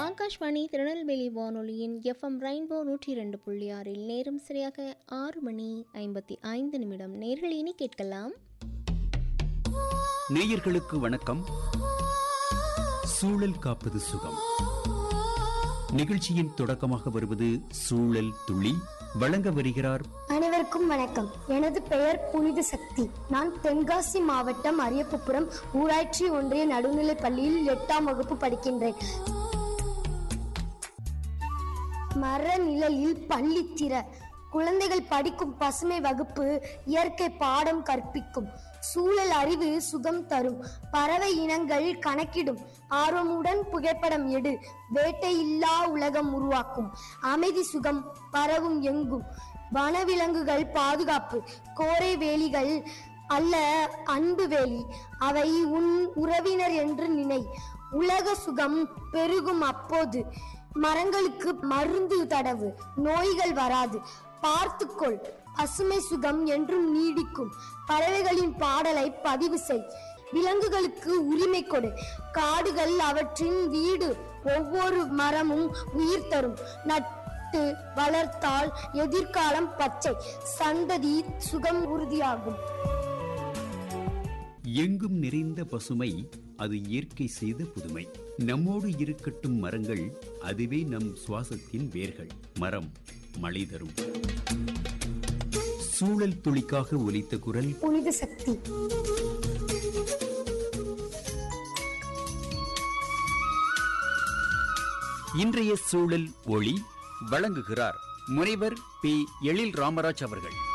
ஆகாஷ்வாணி திருநெல்வேலி வானொலியின் FM rainbow நூற்றி இரண்டு புள்ளி ஆறில் நேரம் சரியாக ஆறு மணி ஐம்பத்தி ஐந்து நிமிடம் நேர்கள் இனி கேட்கலாம் நேயர்களுக்கு வணக்கம் சூழல் காப்பது சுகம் நிகழ்ச்சியின் தொடக்கமாக வருவது சூழல் துளி வழங்க வருகிறார் அனைவருக்கும் வணக்கம் எனது பெயர் புனித சக்தி நான் தென்காசி மாவட்டம் அரியப்புப்புறம் ஊராட்சி ஒன்றிய நடுநிலைப் பள்ளியில் எட்டாம் வகுப்பு படிக்கின்றேன் மர நிழலில் பள்ளி திற குழந்தைகள் படிக்கும் பசுமை வகுப்பு இயற்கை பாடம் கற்பிக்கும் சூழல் அறிவு சுகம் தரும் பறவை இனங்கள் கணக்கிடும் ஆர்வமுடன் புகைப்படம் எடு வேட்டை இல்லா உலகம் உருவாக்கும் அமைதி சுகம் பரவும் எங்கும் வனவிலங்குகள் பாதுகாப்பு கோரை வேலிகள் அல்ல அன்பு வேலி அவை உன் உறவினர் என்று நினை உலக சுகம் பெருகும் அப்போது மரங்களுக்கு மருந்து தடவு நோய்கள் வராது பார்த்துக்கொள் பசுமை சுகம் என்றும் நீடிக்கும் பறவைகளின் பாடலை பதிவு செய் விலங்குகளுக்கு உரிமை கொடு காடுகள் அவற்றின் வீடு ஒவ்வொரு மரமும் உயிர் தரும் நட்டு வளர்த்தால் எதிர்காலம் பச்சை சந்ததி சுகம் உறுதியாகும் எங்கும் நிறைந்த பசுமை அது இயற்கை செய்த புதுமை நம்மோடு இருக்கட்டும் மரங்கள் அதுவே நம் சுவாசத்தின் வேர்கள் மரம் மழை தரும் சூழல் துளிக்காக ஒலித்த குரல் புனித சக்தி இன்றைய சூழல் ஒளி வழங்குகிறார் முனைவர் பி எழில் ராமராஜ் அவர்கள்